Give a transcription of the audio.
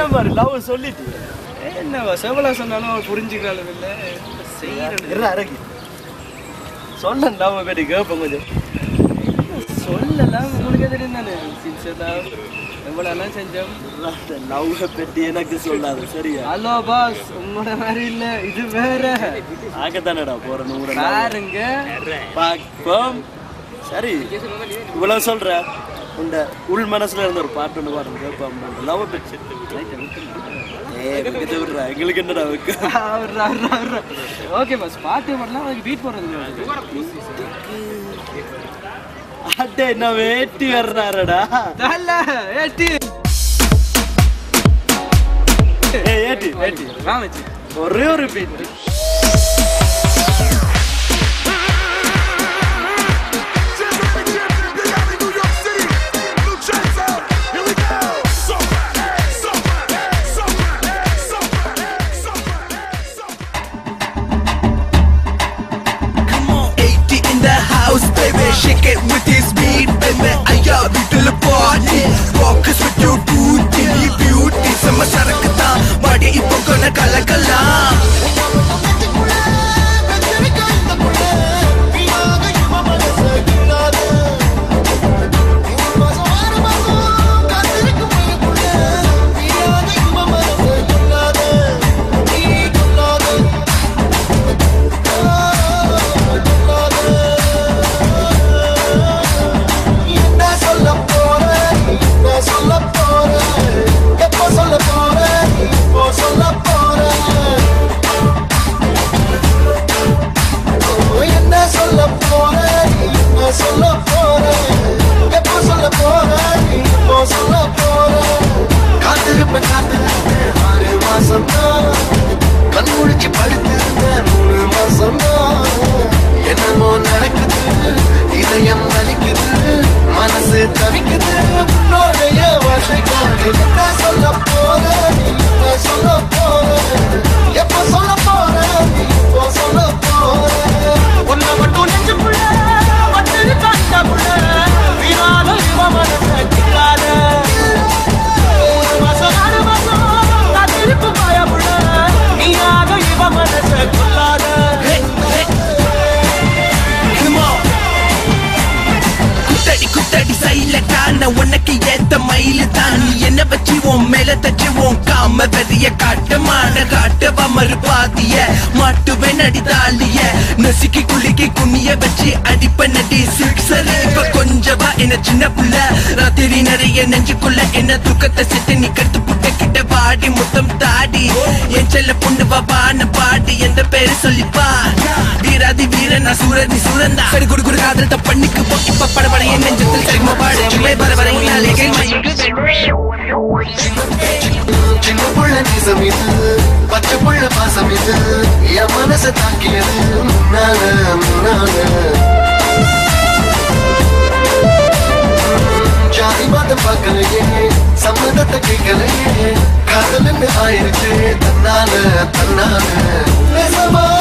என்ன மாதிரி லவ் சொல்லிட்டு என்னவா செவலா சொன்னாலும் அவள் புரிஞ்சுக்கிறாள் இல்லை செய்யறது இறா இறங்கி சொன்ன லவ் பற்றி கேட்போம் கொஞ்சம் சொல்லலாம் உங்களுக்கே தெரியும் தானே சின்செல்லாம் எவ்வளோலாம் செஞ்சோம் லவ் பற்றி எனக்கு சொல்லாது சரியா ஹலோ பாஸ் உங்களோட மாதிரி இல்லை இது வேற ஆகத்தானடா போற நூறு பாருங்க பார்ப்போம் சரி இவ்வளவு சொல்ற இந்த உள் மனசுல இருந்த ஒரு பாட்டு ஒன்று பாருங்க கேட்போம் லவ் பற்றி விடுறா எங்களுக்கு என்னடா வைக்க ஓகே பாஸ் பாட்டு பண்ணலாம் அதுக்கு பீட் போடுறது அட்டே நான் வேட்டி வர்றாரடா தல ஏட்டி ஏய் ஏட்டி ஏட்டி ராமச்சி ஒரே ஒரு beat Come on, 80 in the house, baby. Shake it with his beat, baby. I love you till the party. Focus with your booty, beauty. Sama சரக்கு தான் பாடி இப்போ கொன கலக்கலாம் காத்திருப்பேன் காத்திருப்பேன் ஆறு மாசம் தான் கண் முழிச்சு படுத்திருந்தேன் மூணு மாசம் தான் என்னமோ நடக்குது இதயம் வலிக்குது மனசு தவிக்குது உன்னோடைய வார்த்தைக்காக என்ன சொல்ல போற நீ என்ன சொல்ல போற எப்ப சொல்ல போற நீ இப்போ சொல்ல போற உன்னை மட்டும் நெஞ்சுக்குள்ள மட்டும் கண்ட புள்ள வீணாலும் இவ மனசை கிள்ளாத ஒரு மாசம் ஆறு மாசம் காத்திருப்பு பயமுள்ள நீயாக இவ மனசை கொள்ளாத Come on. குத்தடி குத்தடி சைலட்டா நான் உனக்கு ஏத்த மயில தான் நீ என்ன வச்சு உன் மேல தச்சு உன் காம வெறிய காட்டு மான காட்டு வமரு பாதிய மாட்டுவேன் அடிதாலிய நசுக்கி குலுக்கி குனிய வச்சு அடிப்ப நடி சிக்ஸர் இப்ப கொஞ்சவா என்ன சின்ன புள்ள ராத்திரி நிறைய நெஞ்சுக்குள்ள என்ன துக்கத்தை செத்து நீ கருத்து புட்ட கிட்ட பாடி முத்தம் தாடி என் செல்ல பொண்ணு பாபான பாடி எந்த பேரு சொல்லிப்பா வீராதி வீரன் நான் சூரதி சூரந்தா சரி குடு குடு காதல் பண்ணிக்கு போ இப்ப படபட என் நெஞ்சத்தில் சரிமா பாடு சுமை வர வர இனாலே சின்ன புள்ள நேசம் இது பச்சை புள்ள பாசம் இது என் மனசை தாக்கியது முன்னால முன்னால ஜாதி மதம் பார்க்கலையே சம்மதத்தை கேட்கலையே காதல் ஆயிருச்சு தன்னால தன்னால நேசமா